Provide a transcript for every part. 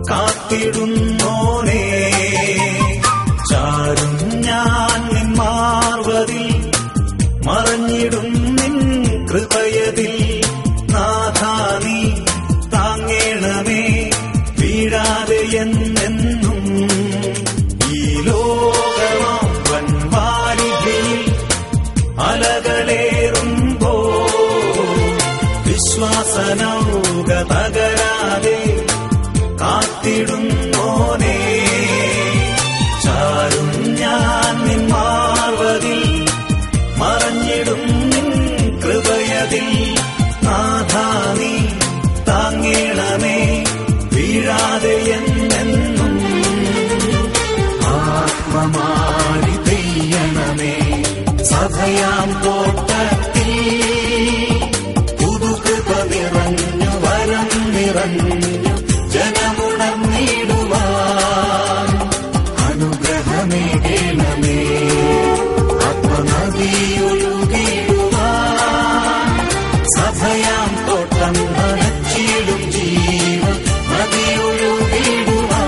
കാത്തിടുന്നോനേ ചാരും ഞാൻ നിൻ മാർവതിൽ മറഞ്ഞിടും നിൻ കൃപയതിൽ നാഥാ നീ താങ്ങേണമേ വീഴാതെ എന്നെന്നും ഈ ലോകമാം വൻവാരിധിയിൽ അലകളേറുമ്പോ വിശ്വാസനൗക തകരാതെ കാത്തിടുന്നോനേ ചാരും ഞാൻ നിൻ മാർവതിൽ മറഞ്ഞിടും നിൻ കൃപയതിൽ നാഥാ നീ താങ്ങേണമേ വീഴാതെ എന്നെന്നും ആത്മമാരി പെയ്യണമേ സഭയാം തോട്ടത്തിൽ പുതുകൃപ നിറഞ്ഞു വരം നിറഞ്ഞു ജനമുണർന്നിടുവാൻ അനുഗ്രഹമേകേണമേ ആത്മനദിയൊഴുകിടുവാൻ സഭയാം തോട്ടം നനച്ചിടും ജീവ നദിയൊഴുകിടുവാൻ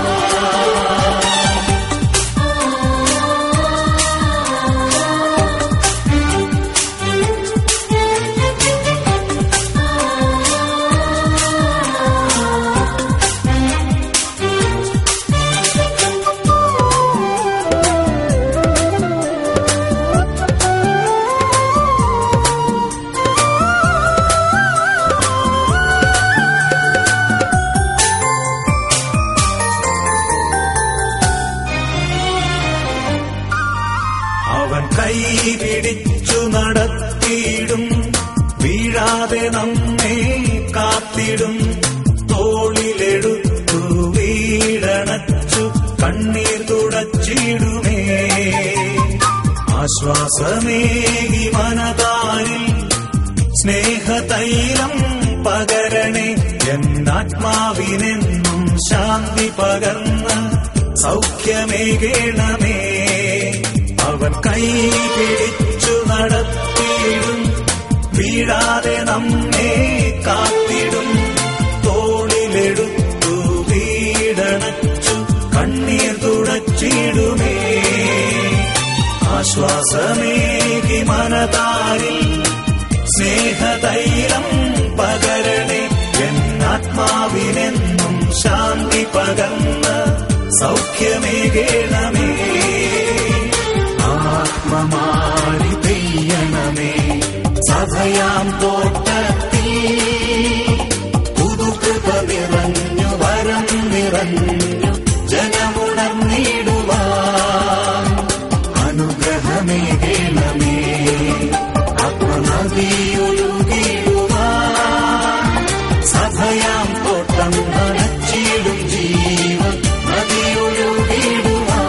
അവൻ കൈ പിടിച്ചു നടത്തിയിടും വീഴാതെ നമ്മെ കാത്തിടും തോളിലെടുത്തു വീടണച്ചു കണ്ണീർ തുടച്ചിടുമേ ആശ്വാസമേകി മനതാരിൽ സ്നേഹതൈലം പകരണേ എന്നാത്മാവിനെന്നും ശാന്തി പകർന്ന് സൗഖ്യമേകേണമേ അവൻ കൈ പിടിച്ചു നടത്തിയിടും വീഴാതെ നമ്മെ കാത്തിടും തോളിലെടുത്തു വീടണച്ചു കണ്ണീർ തുടച്ചിടുമേ ആശ്വാസമേകി മനതാരിൽ സ്നേഹതൈലം പകരണേ എന്നാത്മാവിനെന്നും ശാന്തി പകർന്ന് സൗഖ്യമേകേണമേ ആത്മമാരി പെയ്യണമേ സഭയാം തോട്ടത്തിൽ പുതുകൃപ നിറഞ്ഞു വരം നിറഞ്ഞു ജനമുണർന്നിടുവാൻ അനുഗ്രഹമേകേണമേ ആത്മനദിയൊഴുകിടുവാൻ സഭയാം തോട്ടം നനച്ചിടും ജീവ നദിയൊഴുകിടുവാൻ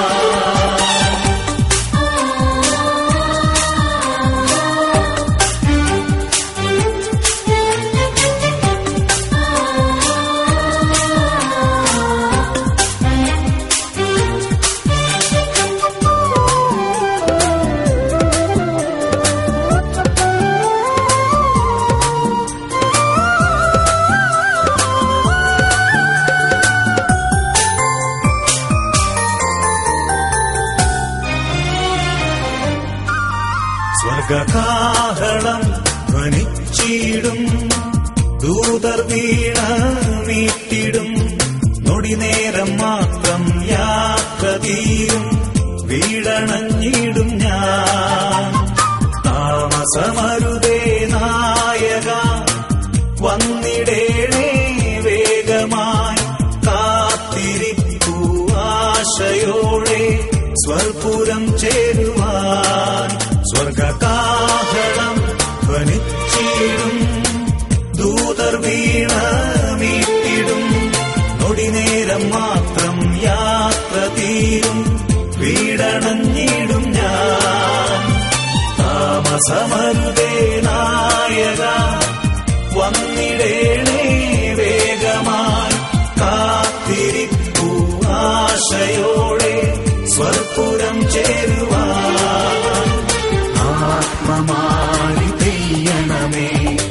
സ്വർഗകാഹളം ധ്വനിച്ചിടും ദൂതർ വീണ മീട്ടിടും നൊടിനേരം മാത്രം യാത്ര തീരും വീടണഞ്ഞിടും ഞാൻ താമസമരുതേ നായക വന്നിടേണേ വേഗമായി കാത്തിരിപ്പൂ ആശയോടെ സ്വർപുരം ചേരുവാൻ സ്വർഗകാഹളം ധ്വനിച്ചിടും ദൂതർ വീണ മീട്ടിടും നൊടിനേരം മാത്രം യാത്ര തീരും വീടണഞ്ഞിടും ഞാൻ താമസമരുതേ നായക വന്നിടേണേ വേഗമായി കാത്തിരിപ്പൂ ആശയോടെ സ്വർപ്പുരം ചേരുവാൻ ആത്മമാരി പെയ്യണമേ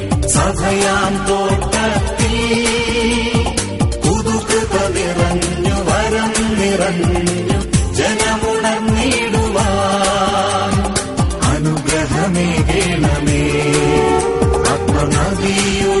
വന്നു ജനമുണർന്നിടുവാൻ അനുഗ്രഹമേകണമേ ആത്മനദിയുടെ